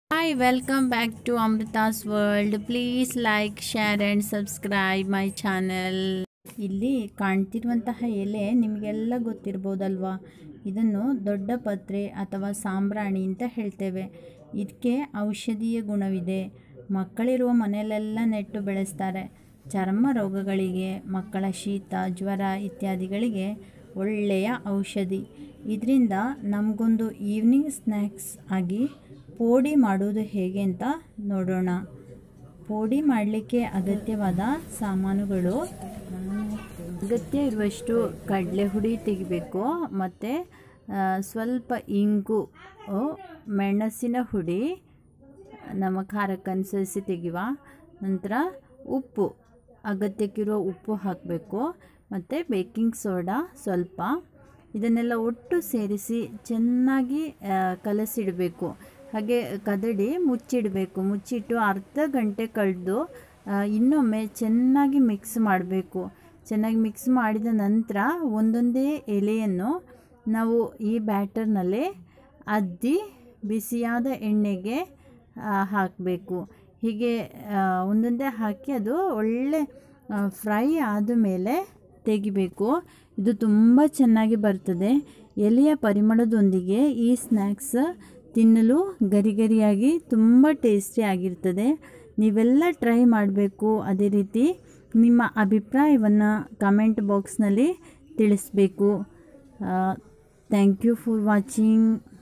Hi, welcome back to Amrita's World. Please like, share and subscribe my channel. ಇಲ್ಲಿ ಕಾಣ್ತಿರುವಂತಹ ಎಲೆ ನಿಮಗೆಲ್ಲ ಗೊತ್ತಿರ್ಬೋದಲ್ವಾ ಇದನ್ನು ದೊಡ್ಡ ಪತ್ರೆ ಅಥವಾ ಸಾಂಬ್ರಾಣಿ ಅಂತ ಹೇಳ್ತೇವೆ ಇದಕ್ಕೆ ಔಷಧೀಯ ಗುಣವಿದೆ ಮಕ್ಕಳಿರುವ ಮನೆಯಲ್ಲೆಲ್ಲ ನೆಟ್ಟು ಬೆಳೆಸ್ತಾರೆ ಚರ್ಮ ರೋಗಗಳಿಗೆ ಮಕ್ಕಳ ಶೀತ ಜ್ವರ ಇತ್ಯಾದಿಗಳಿಗೆ ಒಳ್ಳೆಯ ಔಷಧಿ ಇದರಿಂದ ನಮಗೊಂದು ಈವ್ನಿಂಗ್ ಸ್ನ್ಯಾಕ್ಸ್ ಆಗಿ ಪೋಡಿ ಮಾಡುವುದು ಹೇಗೆ ಅಂತ ನೋಡೋಣ ಪೋಡಿ ಮಾಡಲಿಕ್ಕೆ ಅಗತ್ಯವಾದ ಸಾಮಾನುಗಳು ಅಗತ್ಯ ಇರುವಷ್ಟು ಕಡಲೆ ಹುಡಿ ತೆಗಿಬೇಕು ಮತ್ತು ಸ್ವಲ್ಪ ಇಂಗು ಆ, ಮೆಣಸಿನ ಹುಡಿ ನಮ್ಮ ಖಾರಕ್ಕೆ ಅನುಸರಿಸಿ ತೆಗಿವ ನಂತರ ಉಪ್ಪು ಅಗತ್ಯಕ್ಕಿರೋ ಉಪ್ಪು ಹಾಕಬೇಕು ಮತ್ತು ಬೇಕಿಂಗ್ ಸೋಡಾ ಸ್ವಲ್ಪ ಇದನ್ನೆಲ್ಲ ಒಟ್ಟು ಸೇರಿಸಿ ಚೆನ್ನಾಗಿ ಆ, ಕಲಸಿಡಬೇಕು ಹಾಗೆ ಕದಡಿ ಮುಚ್ಚಿಡಬೇಕು ಮುಚ್ಚಿಟ್ಟು ಅರ್ಧ ಗಂಟೆ ಕಳೆದು ಇನ್ನೊಮ್ಮೆ ಚೆನ್ನಾಗಿ ಮಿಕ್ಸ್ ಮಾಡಬೇಕು ಚೆನ್ನಾಗಿ ಮಿಕ್ಸ್ ಮಾಡಿದ ನಂತರ ಒಂದೊಂದೇ ಎಲೆಯನ್ನು ನಾವು ಈ ಬ್ಯಾಟರ್ನಲ್ಲೇ ಅದ್ದಿ ಬಿಸಿಯಾದ ಎಣ್ಣೆಗೆ ಹಾಕಬೇಕು ಹೀಗೆ ಆ, ಒಂದೊಂದೇ ಹಾಕಿ ಅದು ಒಳ್ಳೆ ಫ್ರೈ ಆದಮೇಲೆ ತೆಗಿಬೇಕು ಇದು ತುಂಬ ಚೆನ್ನಾಗಿ ಬರ್ತದೆ ಎಲೆಯ ಪರಿಮಳದೊಂದಿಗೆ ಈ ಸ್ನ್ಯಾಕ್ಸ್ ತಿನ್ನಲು ಗರಿ ಗರಿಯಾಗಿ ತುಂಬ ಟೇಸ್ಟಿ ಆಗಿರ್ತದೆ ನೀವೆಲ್ಲ ಟ್ರೈ ಮಾಡಬೇಕು ಅದೇ ರೀತಿ ನಿಮ್ಮ ಅಭಿಪ್ರಾಯವನ್ನು ಕಮೆಂಟ್ ಬಾಕ್ಸ್ನಲ್ಲಿ ತಿಳಿಸ್ಬೇಕು ಥ್ಯಾಂಕ್ ಯು ಫಾರ್ ವಾಚಿಂಗ್